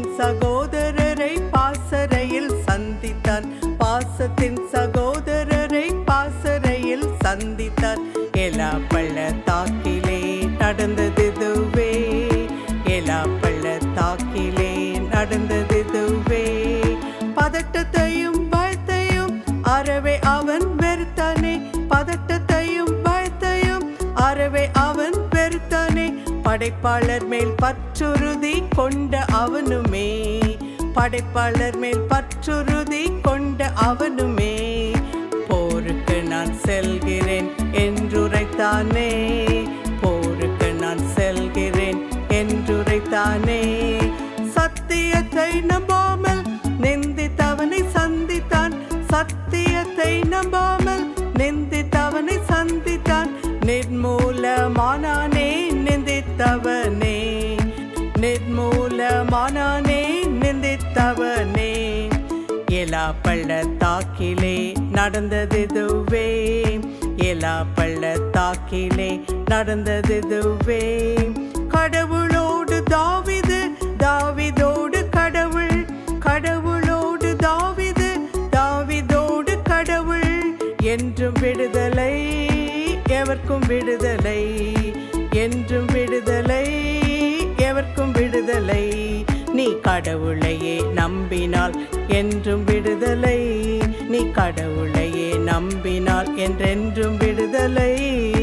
பாசத்தின் சகோதரரை பாசறையில் சந்தித்தான் பாசத்தின் சகோதரரை பாசறையில் சந்தித்தான் எல்லா பள்ளத்தாக்கிலே நடந்ததுவே எல்லா பள்ளத்தாக்கிலே நடந்ததுவே பதட்டத்தையும் பயத்தையும் அறவே அவன் வெறுத்தானே பதட்டத்தையும் பயத்தையும் அறவே அவன் வெறுத்தானே படைப்பாளர் மேல் பற்றுறுதி கொண்ட அவனுமே படைப்பாளர் மேல் பற்றுறுதி கொண்ட அவனுமே போருக்கு நான் செல்கிறேன் என்றுரைத்தானே போருக்கு நான் செல்கிறேன் என்றுரைத்தானே சத்தியத்தை நம்பாமல் நிந்தித்தவனை சந்தித்தான் சத்தியத்தை நம்பாமல் நிந்தித்தவனை சந்தித்தான் நிர்மூலமானானே நிந்தித்தவனே நிர்மூலமானானே நிந்தித்தவனே எல்லா பள்ளத்தாக்கிலே நடந்ததுவே எல்லா பள்ளத்தாக்கிலே நடந்ததுவே கடவுளோடு தாவிது தாவிதோடு கடவுள் கடவுளோடு தாவிது தாவிதோடு கடவுள் என்றும் விடுதலை எவர்க்கும் விடுதலை என்றும் விடுதலை எவர்க்கும் விடுதலை நீ கடவுளையே நம்பினால் என்றும் விடுதலை நீ கடவுளையே நம்பினால் என்றென்றும் விடுதலை